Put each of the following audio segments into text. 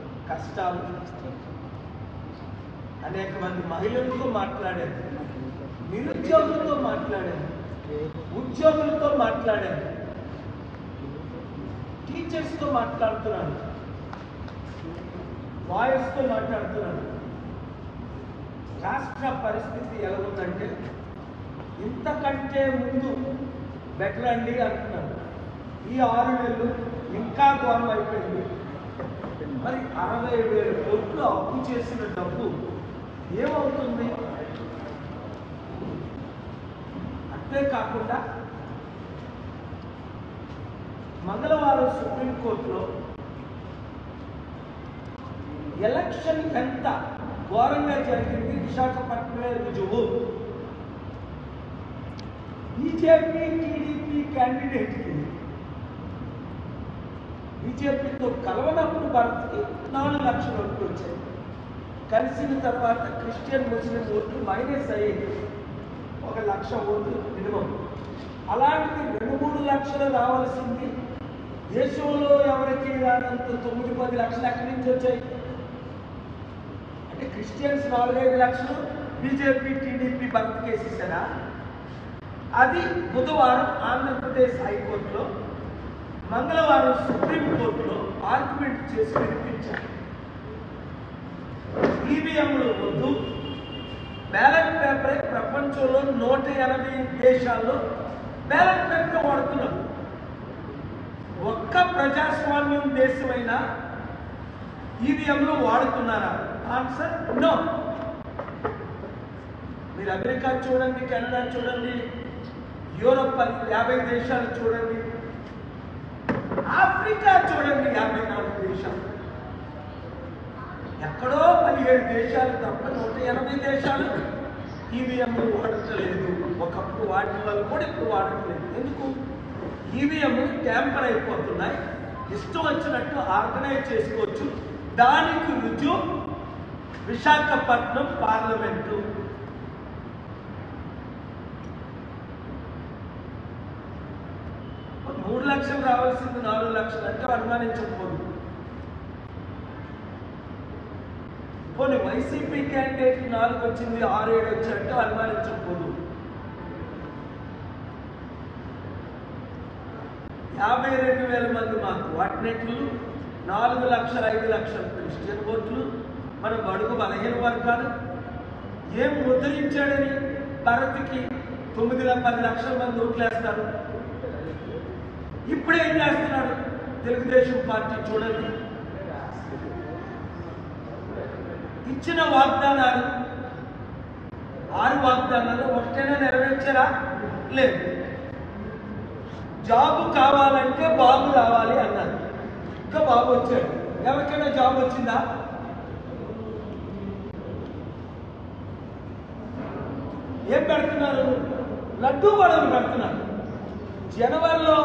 కష్టాలు అనేక మంది మహిళలతో మాట్లాడాను నిరుద్యోగులతో మాట్లాడాను ఉద్యోగులతో మాట్లాడాను టీచర్స్తో మాట్లాడుతున్నాను వాయిస్తో మాట్లాడుతున్నాను రాష్ట్ర పరిస్థితి ఎలా ఉందంటే ఇంతకంటే ముందు బెటర్ అండి అంటున్నాను ఈ ఆరు నెలలు ఇంకా ఘోరం అయిపోయింది మరి అరవై వేల కోట్లు అప్పు చేసిన డబ్బు ఏమవుతుంది అంతే కాకుండా మంగళవారం సుప్రీంకోర్టులో ఎలక్షన్ ఎంత ఘోరంగా జరిగింది విశాఖపట్నమే రుజువు బీజేపీ టీడీపీ క్యాండిడేట్కి బీజేపీతో కలవనప్పుడు భారత్కి నాలుగు లక్షల ఓట్లు వచ్చాయి కలిసిన తర్వాత క్రిస్టియన్ ముస్లిం ఓట్లు మైనస్ అయ్యింది ఒక లక్ష ఓట్లు మినిమం అలాంటిది రెండు మూడు లక్షలు రావాల్సింది దేశంలో ఎవరికి రానంత తొమ్మిది పది లక్షలు ఎక్కడి నుంచి వచ్చాయి అంటే క్రిస్టియన్స్ నాలుగైదు లక్షలు బీజేపీ టీడీపీ బతికేసేసారా అది బుధవారం ఆంధ్రప్రదేశ్ హైకోర్టులో మంగళవారం సుప్రీంకోర్టులో ఆర్గ్యుమెంట్ చేసి వినిపించారు ఈవీఎంలు వద్దు బ్యాలెట్ పేపరే ప్రపంచంలో నూట ఎనభై దేశాల్లో బ్యాలెట్ పేపర్ వాడుతున్నారు ఒక్క ప్రజాస్వామ్యం దేశమైన ఈవీఎంలు వాడుతున్నారా ఆన్సర్ నో మీరు అమెరికా చూడండి కెనడా చూడండి యూరోప్ పది యాభై దేశాలు చూడండి ఆఫ్రికా చూడండి యాభై నాలుగు దేశాలు ఎక్కడో పదిహేడు దేశాలు తప్ప నూట ఎనభై దేశాలు ఈవీఎంలు వాడట్లేదు ఒకప్పుడు వాడిన వాళ్ళు కూడా ఇప్పుడు వాడట్లేదు ఎందుకు ఈవీఎం ట్యాంపర్ అయిపోతున్నాయి ఇష్టం వచ్చినట్టు ఆర్గనైజ్ చేసుకోవచ్చు దానికి రుజువు విశాఖపట్నం పార్లమెంటు మూడు లక్షలు రావాల్సింది నాలుగు లక్షలు అంటే అనుమానించకపోదు పోనీ వైసీపీ క్యాండిడేట్ నాలుగు వచ్చింది ఆరు ఏడు వచ్చారంటే అనుమానించకపోదు యాభై రెండు వేల మంది మా కోఆర్డినేట్లు నాలుగు లక్షల ఐదు లక్షల క్రిస్టియన్ ఓట్లు మన బడుగు బలహీన వర్గాలు ఏం ముద్రించాడని భారత్కి తొమ్మిది ల- పది లక్షల మంది ఓట్లు వేస్తారు ఇప్పుడు ఏం చేస్తున్నాడు తెలుగుదేశం పార్టీ చూడండి ఇచ్చిన వాగ్దానాలు ఆరు వాగ్దానాలు ఒకటైనా నెరవేర్చారా లేదు జాబ్ కావాలంటే బాబు రావాలి అన్నారు ఇంకా బాబు వచ్చాడు ఎవరికైనా జాబ్ వచ్చిందా ఏం పెడుతున్నారు లడ్డూ గొడవలు పెడుతున్నారు జనవరిలో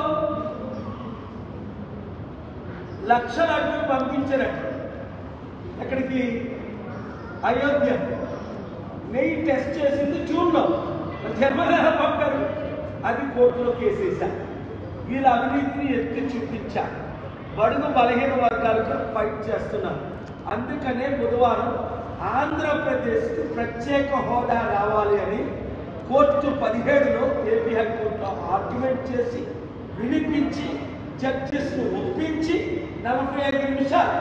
లక్ష లడ్డూలు పంపించారట ఎక్కడికి అయోధ్య నెయ్యి టెస్ట్ చేసింది జూన్లో మరి జనవరి ఎలా పంపారు అది కోర్టులో కేసేశారు వీళ్ళ అవినీతిని ఎత్తి చూపించా బడుగు బలహీన వర్గాలతో ఫైట్ చేస్తున్నారు అందుకనే బుధవారం ఆంధ్రప్రదేశ్కి ప్రత్యేక హోదా రావాలి అని కోర్టు పదిహేడులో ఏపీ హైకోర్టులో ఆర్గ్యుమెంట్ చేసి వినిపించి జడ్జెస్ను ఒప్పించి నలభై ఐదు నిమిషాలు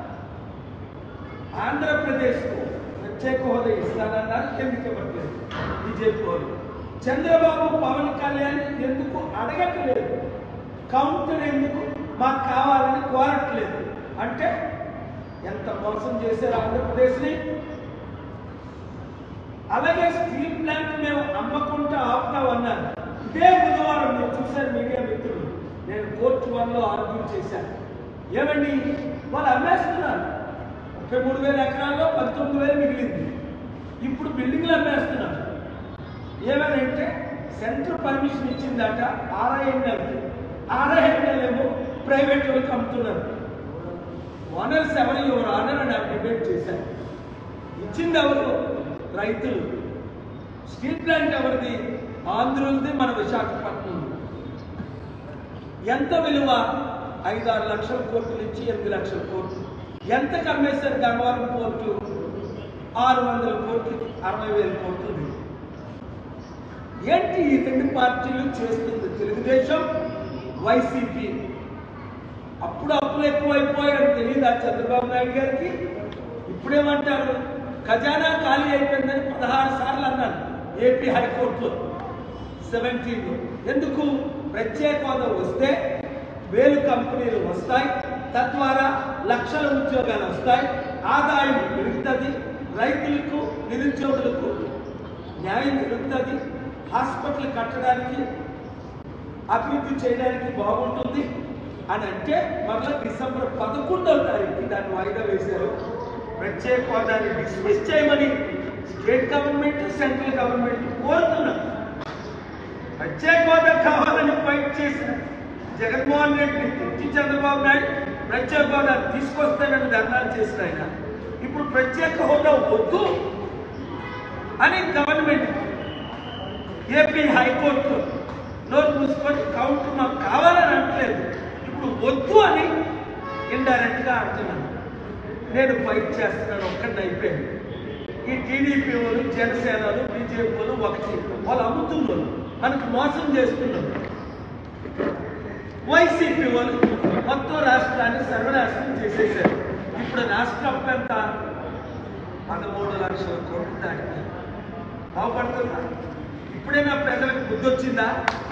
ఆంధ్రప్రదేశ్కు ప్రత్యేక హోదా ఇస్తానన్నారు ఎందుకు ఇవ్వట్లేదు బీజేపీ వాళ్ళు చంద్రబాబు పవన్ కళ్యాణ్ ఎందుకు అడగట్లేదు కౌంటర్ ఎందుకు మాకు కావాలని కోరట్లేదు అంటే ఎంత మోసం చేశారు ఆంధ్రప్రదేశ్ని అలాగే స్టీల్ ప్లాంట్ మేము అమ్మకుండా ఆపుతామన్నారు ఇదే బుధవారం మీరు చూశారు మీడియా మిత్రులు నేను కోర్టు వన్లో ఆర్గ్యూ చేశాను ఏమండి వాళ్ళు అమ్మేస్తున్నారు ముప్పై మూడు వేల ఎకరాల్లో పంతొమ్మిది వేలు మిగిలింది ఇప్పుడు బిల్డింగ్లు అమ్మేస్తున్నారు ఏమనంటే సెంట్రల్ పర్మిషన్ ఇచ్చిందట ఆర్ఐఎన్ఎల్ ఆర్ఐఎన్ఎల్ ఏమో ప్రైవేట్ వాళ్ళకి అమ్ముతున్నారు ఓనర్స్ ఎవరు ఎవరు ఆనర్ అని డిబేట్ చేశారు ఇచ్చింది ఎవరు రైతులు స్టీల్ ప్లాంట్ ఎవరిది ఆంధ్రులది మన విశాఖపట్నం ఎంత విలువ ఐదారు లక్షల కోట్లు ఇచ్చి ఎనిమిది లక్షల కోట్లు ఎంతకు అమ్మేశారు గంగవరం పోర్టు ఆరు వందల కోట్లు అరవై వేల కోట్లు ఏంటి ఈ రెండు పార్టీలు చేస్తుంది తెలుగుదేశం వైసీపీ అప్పుడు అప్పులు ఎక్కువైపోయాడు తెలియదా చంద్రబాబు నాయుడు గారికి ఇప్పుడేమంటారు ఖజానా ఖాళీ అయిపోయిందని పదహారు సార్లు అన్నాను ఏపీ హైకోర్టులో సెవెంటీన్ ఎందుకు ప్రత్యేక హోదా వస్తే వేలు కంపెనీలు వస్తాయి తద్వారా లక్షల ఉద్యోగాలు వస్తాయి ఆదాయం పెరుగుతుంది రైతులకు నిరుద్యోగులకు న్యాయం పెరుగుతుంది హాస్పిటల్ కట్టడానికి అభివృద్ధి చేయడానికి బాగుంటుంది అని అంటే మరలా డిసెంబర్ పదకొండవ తారీఖు దాన్ని వాయిదా వేశారు ప్రత్యేక హోదాని డిస్మిస్ చేయమని స్టేట్ గవర్నమెంట్ సెంట్రల్ గవర్నమెంట్ కోరుతున్నారు ప్రత్యేక హోదా కావాలని ఫైట్ చేసిన జగన్మోహన్ రెడ్డి తిరిగి చంద్రబాబు నాయుడు ప్రత్యేక హోదా తీసుకొస్తానని ధర్నాలు చేసిన ఆయన ఇప్పుడు ప్రత్యేక హోదా వద్దు అని గవర్నమెంట్ ఏపీ హైకోర్టు నోరు మూసుకొని కౌంట్ మాకు కావాలని అనట్లేదు ఇప్పుడు వద్దు అని ఇండైరెక్ట్ గా అంటున్నాను నేను ఫైట్ చేస్తున్నాను ఒక్కడిని అయిపోయింది ఈ టీడీపీ వాళ్ళు జనసేనలు బీజేపీ వాళ్ళు ఒకటి వాళ్ళు అమ్ముతున్నారు మనకు మోసం చేస్తున్నారు వైసీపీ వాళ్ళు మొత్తం రాష్ట్రాన్ని సర్వనాశనం చేసేసారు ఇప్పుడు రాష్ట్ర అప్పు ఎంత పదమూడు లక్షల కోట్లు దాటింది బాగుపడుతుందా ఇప్పుడైనా ప్రజలకు బుద్ధి వచ్చిందా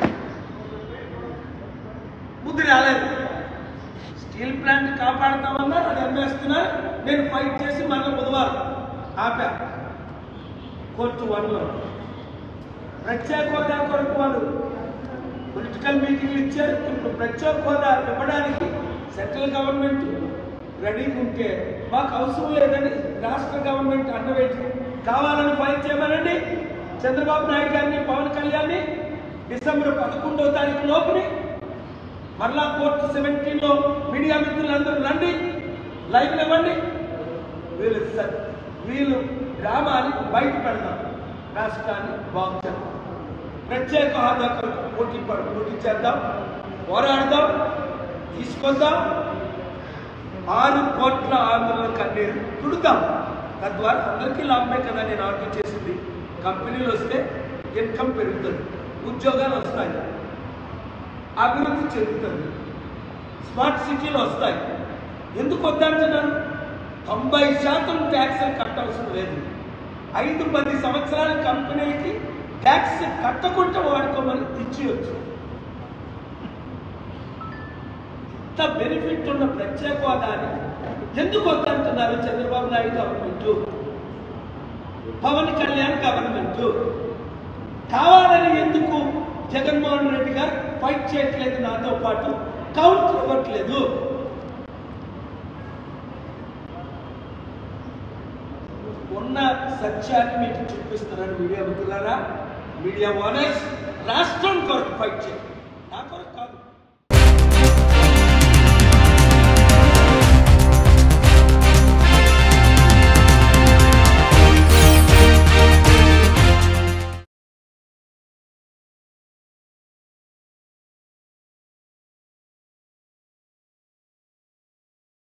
బుద్ధి రాలేదు స్టీల్ ప్లాంట్ కాపాడుతామన్నారు అది అమ్మేస్తున్నారు నేను ఫైట్ చేసి మళ్ళీ బుధవారం ఆపా కోర్టు వన్లో ప్రత్యేక హోదా కొరకు వాళ్ళు పొలిటికల్ మీటింగ్లు ఇచ్చారు ఇప్పుడు ప్రత్యేక హోదా ఇవ్వడానికి సెంట్రల్ గవర్నమెంట్ రెడీగా ఉంటే మాకు అవసరం లేదని రాష్ట్ర గవర్నమెంట్ అడ్డవేసి కావాలని ఫైట్ చేయమనండి చంద్రబాబు నాయుడు గారిని పవన్ కళ్యాణ్ని డిసెంబర్ పదకొండవ తారీఖు లోపుని మరలా కోర్టు సెవెంటీన్ లో మీడియా మిత్రులందరూ రండి లైవ్ ఇవ్వండి వీళ్ళు స- వీళ్ళు గ్రామాన్ని బయట పెడదాం రాష్ట్రాన్ని బాగు చేద్దాం ప్రత్యేక హోదా కొరకు పోటీ పడ పోటీ చేద్దాం పోరాడదాం తీసుకొద్దాం ఆరు కోట్ల ఆంధ్రుల కన్నీరు తుడుదాం తద్వారా అందరికీ లాభమే కదా నేను ఆర్గ్యూ చేసింది కంపెనీలు వస్తే ఇన్కమ్ పెరుగుతుంది ఉద్యోగాలు వస్తాయి అభివృద్ధి చెందుతుంది స్మార్ట్ సిటీలు వస్తాయి ఎందుకు వద్దంటున్నాను తొంభై శాతం ట్యాక్స్ కట్టవలసిన లేదు ఐదు పది సంవత్సరాల కంపెనీలకి ట్యాక్స్ కట్టకుండా వాడుకోమని ఇచ్చేయచ్చు ఇంత బెనిఫిట్ ఉన్న ప్రత్యేక హోదాని ఎందుకు వద్దంటున్నారు చంద్రబాబు నాయుడు గవర్నమెంట్ పవన్ కళ్యాణ్ గవర్నమెంట్ కావాలని ఎందుకు జగన్మోహన్ రెడ్డి గారు ఫైట్ చేయట్లేదు నాతో పాటు కౌంటర్ ఇవ్వట్లేదు ఉన్న సత్యాన్ని మీకు చూపిస్తున్నాను మీడియా మిత్రులారా మీడియా ఓనర్స్ రాష్ట్రం కొరకు ఫైట్ చేయండి